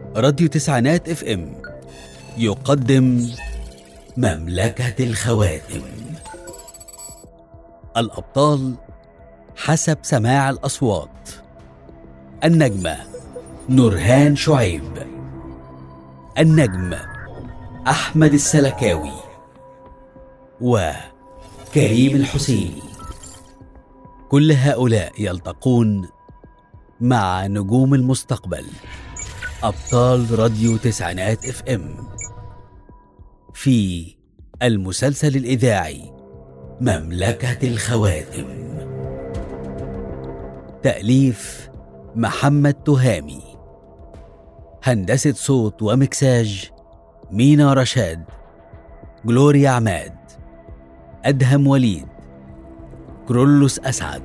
راديو تسعينات اف ام يقدم مملكة الخواتم الأبطال حسب سماع الأصوات النجمة نورهان شعيب النجم أحمد السلكاوي وكريم الحسيني كل هؤلاء يلتقون مع نجوم المستقبل أبطال راديو تسعينات اف ام في المسلسل الإذاعي مملكة الخواتم تأليف محمد تهامي هندسة صوت ومكساج مينا رشاد جلوريا عماد أدهم وليد كرولوس أسعد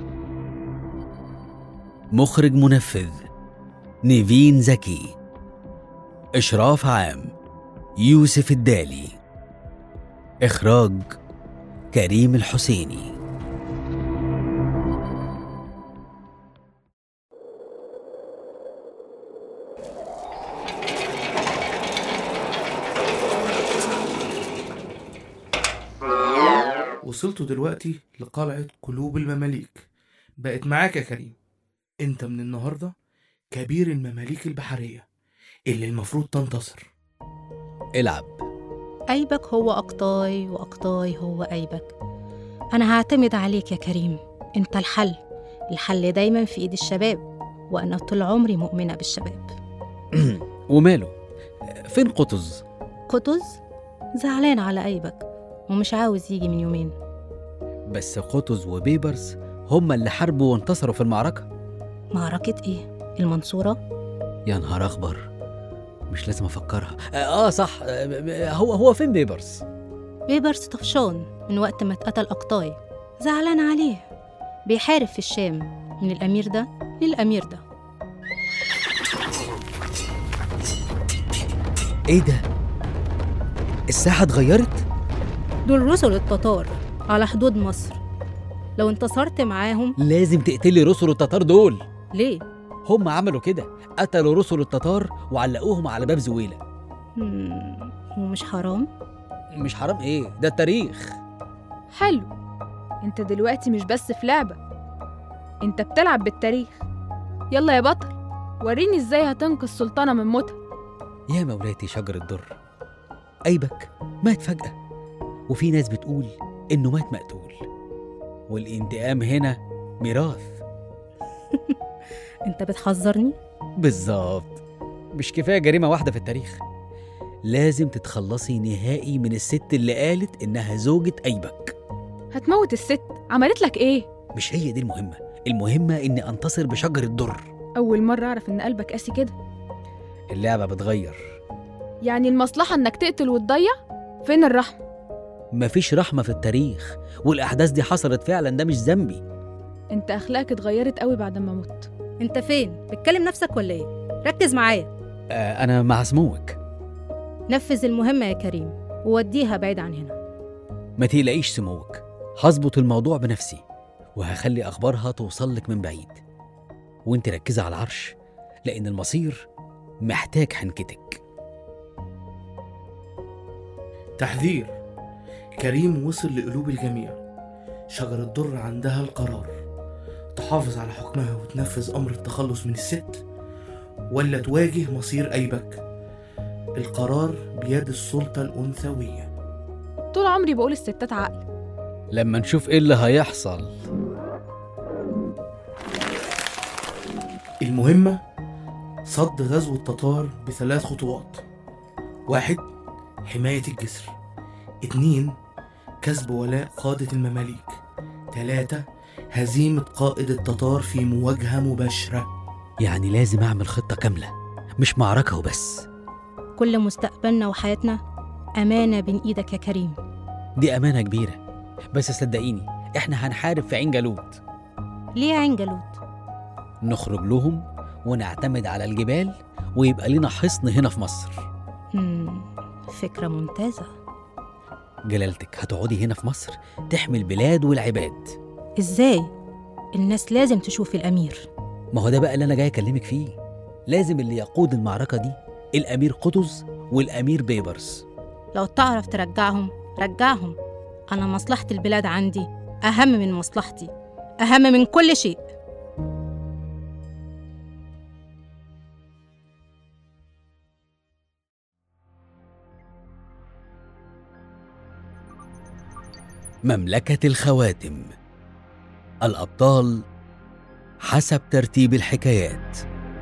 مخرج منفذ نيفين زكي إشراف عام يوسف الدالي إخراج كريم الحسيني وصلتوا دلوقتي لقلعة قلوب المماليك بقت معاك يا كريم انت من النهاردة كبير المماليك البحرية اللي المفروض تنتصر العب أيبك هو أقطاي وأقطاي هو أيبك أنا هعتمد عليك يا كريم أنت الحل الحل دايما في إيد الشباب وأنا طول عمري مؤمنة بالشباب وماله فين قطز قطز زعلان على أيبك ومش عاوز يجي من يومين بس قطز وبيبرس هما اللي حاربوا وانتصروا في المعركة معركة إيه؟ المنصورة؟ يا نهار أخبر مش لازم أفكرها آه صح آه، هو هو فين بيبرس بيبرس طفشان من وقت ما اتقتل أقطاي زعلان عليه بيحارب في الشام من الأمير ده للأمير ده إيه ده الساحة اتغيرت دول رسل التتار على حدود مصر لو انتصرت معاهم لازم تقتلي رسل التتار دول ليه؟ هم عملوا كده قتلوا رسل التتار وعلقوهم على باب زويلة مم، هو مش حرام؟ مش حرام ايه ده التاريخ حلو انت دلوقتي مش بس في لعبة انت بتلعب بالتاريخ يلا يا بطل وريني ازاي هتنقذ سلطانة من موتها يا مولاتي شجر الدر أيبك مات فجأة وفي ناس بتقول إنه مات مقتول والانتقام هنا ميراث انت بتحذرني؟ بالظبط مش كفاية جريمة واحدة في التاريخ لازم تتخلصي نهائي من الست اللي قالت إنها زوجة أيبك هتموت الست عملت لك ايه مش هي دي المهمة المهمة إني أنتصر بشجر الدر اول مرة اعرف ان قلبك قاسي كده اللعبة بتغير يعني المصلحة انك تقتل وتضيع فين الرحمة مفيش رحمة في التاريخ والأحداث دي حصلت فعلا ده مش ذنبي انت اخلاقك اتغيرت قوي بعد ما مت انت فين؟ بتكلم نفسك ولا ايه؟ ركز معايا آه أنا مع سموك نفذ المهمة يا كريم ووديها بعيد عن هنا ما تقلقيش سموك هظبط الموضوع بنفسي وهخلي أخبارها توصل لك من بعيد وانت ركزي على العرش لأن المصير محتاج حنكتك تحذير كريم وصل لقلوب الجميع شجر الدر عندها القرار تحافظ على حكمها وتنفذ أمر التخلص من الست ولا تواجه مصير أيبك القرار بيد السلطة الأنثوية طول عمري بقول الستات عقل لما نشوف ايه اللي هيحصل المهمة صد غزو التتار بثلاث خطوات واحد حماية الجسر اتنين كسب ولاء قادة المماليك تلاتة هزيمة قائد التتار في مواجهة مباشرة يعني لازم أعمل خطة كاملة مش معركة وبس كل مستقبلنا وحياتنا أمانة بين إيدك يا كريم دي أمانة كبيرة بس صدقيني إحنا هنحارب في عين جالوت ليه يا عين جالوت؟ نخرج لهم ونعتمد على الجبال ويبقى لنا حصن هنا في مصر مم، فكرة ممتازة جلالتك هتقعدي هنا في مصر تحمي البلاد والعباد إزاي؟ الناس لازم تشوف الأمير ما هو ده بقى اللي أنا جاي أكلمك فيه لازم اللي يقود المعركة دي الأمير قطز والأمير بيبرس لو تعرف ترجعهم رجعهم أنا مصلحة البلاد عندي أهم من مصلحتي أهم من كل شيء مملكة الخواتم الأبطال حسب ترتيب الحكايات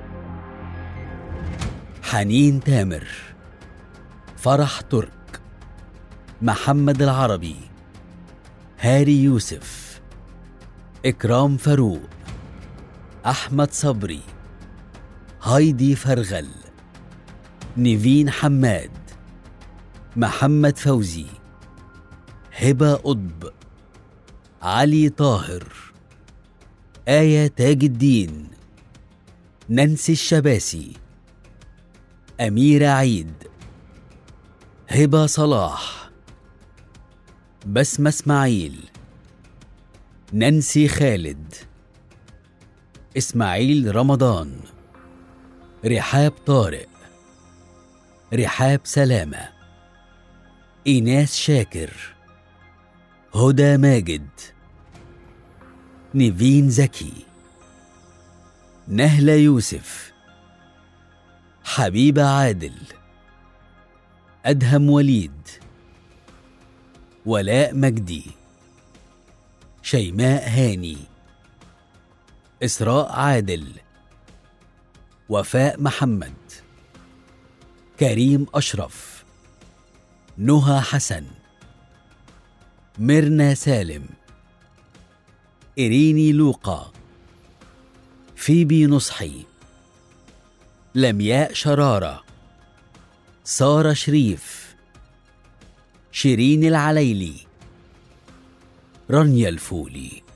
حنين تامر فرح ترك محمد العربي هاري يوسف إكرام فاروق أحمد صبري هايدي فرغل نيفين حماد محمد فوزي هبة قطب علي طاهر آية تاج الدين نانسي الشباسي أميرة عيد هبة صلاح بسمة إسماعيل نانسي خالد إسماعيل رمضان رحاب طارق رحاب سلامة إيناس شاكر هدى ماجد نيفين زكي نهلة يوسف حبيبة عادل أدهم وليد ولاء مجدي شيماء هاني إسراء عادل وفاء محمد كريم أشرف نهى حسن ميرنا سالم إريني لوقا فيبي نصحي لمياء شرارة سارة شريف شيرين العليلي رانيا الفولي